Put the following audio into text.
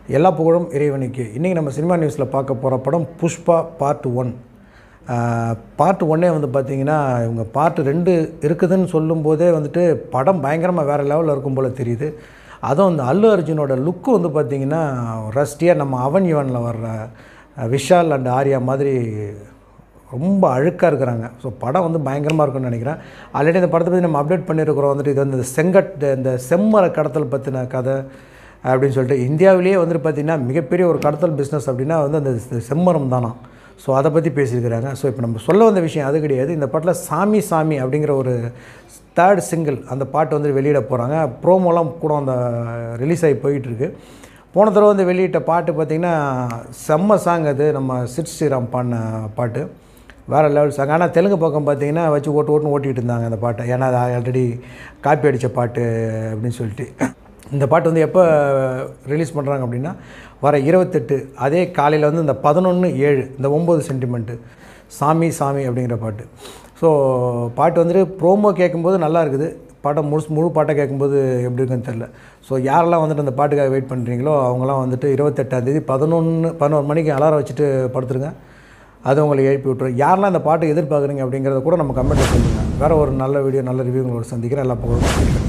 எல்லா புகழும் இறைவனுக்கு இன்றைக்கி நம்ம சினிமா நியூஸில் பார்க்க போகிற படம் புஷ்பா பார்ட் ஒன் பார்ட் ஒன்னே வந்து பார்த்திங்கன்னா இவங்க பார்ட் ரெண்டு இருக்குதுன்னு சொல்லும்போதே வந்துட்டு படம் பயங்கரமாக வேறு லெவலில் இருக்கும் போல் தெரியுது அதுவும் அந்த அல்லு அர்ஜுனோட லுக்கு வந்து பார்த்திங்கன்னா ரஸ்டியாக நம்ம அவன் யுவனில் வர்ற அஹ், விஷால் அண்ட் ஆர்யா மாதிரி ரொம்ப அழுக்காக இருக்கிறாங்க ஸோ படம் வந்து பயங்கரமாக இருக்கும்னு நினைக்கிறேன் ஆல்ரெடி இந்த படத்தை பற்றி நம்ம அப்டேட் பண்ணியிருக்கிறோம் வந்துட்டு இது வந்து இந்த செங்கட் இந்த செம்மர கடத்தல் பற்றின கதை அப்படின்னு சொல்லிட்டு இந்தியாவிலேயே வந்துட்டு பார்த்திங்கன்னா மிகப்பெரிய ஒரு கடத்தல் பிஸ்னஸ் அப்படின்னா வந்து அந்த செ- செம்மரம் தானா ஸோ அதை பற்றி பேசியிருக்கிறாங்க ஸோ இப்போ நம்ம சொல்ல வந்த விஷயம் அது கிடையாது இந்த படத்தில் சாமி சாமி அப்படிங்கிற ஒரு தேர்ட் சிங்கிள் அந்த பாட்டு வந்து வெளியிட போகிறாங்க ப்ரோமோலாம் கூட அந்த ரிலீஸ் ஆகி போயிட்டுருக்கு போன தடவை வந்து வெளியிட்ட பாட்டு பார்த்திங்கன்னா செம்ம சாங் அது நம்ம சிட் ஸ்ரீராம் பாடின பாட்டு வேறு லெவல் சாங் ஆனால் தெலுங்கு பக்கம் பார்த்தீங்கன்னா வச்சு ஓட்டு ஓட்டுன்னு ஓட்டிகிட்டு இருந்தாங்க அந்த பாட்டை ஏன்னா அது ஆல்ரெடி காப்பி அடித்த பாட்டு அப்படின்னு சொல்லிட்டு இந்த பாட்டு வந்து எப்போ ரிலீஸ் பண்ணுறாங்க அப்படின்னா வர இருபத்தெட்டு அதே காலையில் வந்து இந்த பதினொன்று ஏழு இந்த ஒம்பது சென்டிமெண்ட்டு சாமி சாமி அப்படிங்கிற பாட்டு ஸோ பாட்டு வந்துட்டு ப்ரோமோ கேட்கும்போது நல்லா இருக்குது பாட்டம் முழு முழு பாட்டை கேட்கும்போது எப்படி இருக்குன்னு தெரில ஸோ யாரெல்லாம் வந்துட்டு அந்த பாட்டுக்காக வெயிட் பண்ணுறீங்களோ அவங்களாம் வந்துட்டு இருபத்தெட்டாந்தேதி பதினொன்று பதினோரு மணிக்கு அலாரம் வச்சுட்டு படுத்துருங்க அது உங்களை எழுப்பி விட்டுரும் யாரெல்லாம் இந்த பாட்டு எதிர்பார்க்குறீங்க அப்படிங்கிறத கூட நம்ம கமெண்ட்டில் சொல்லுங்கள் வேறு ஒரு நல்ல வீடியோ நல்ல ரிவ்யூ உங்களோட சந்திக்கிறேன் எல்லா புகழும்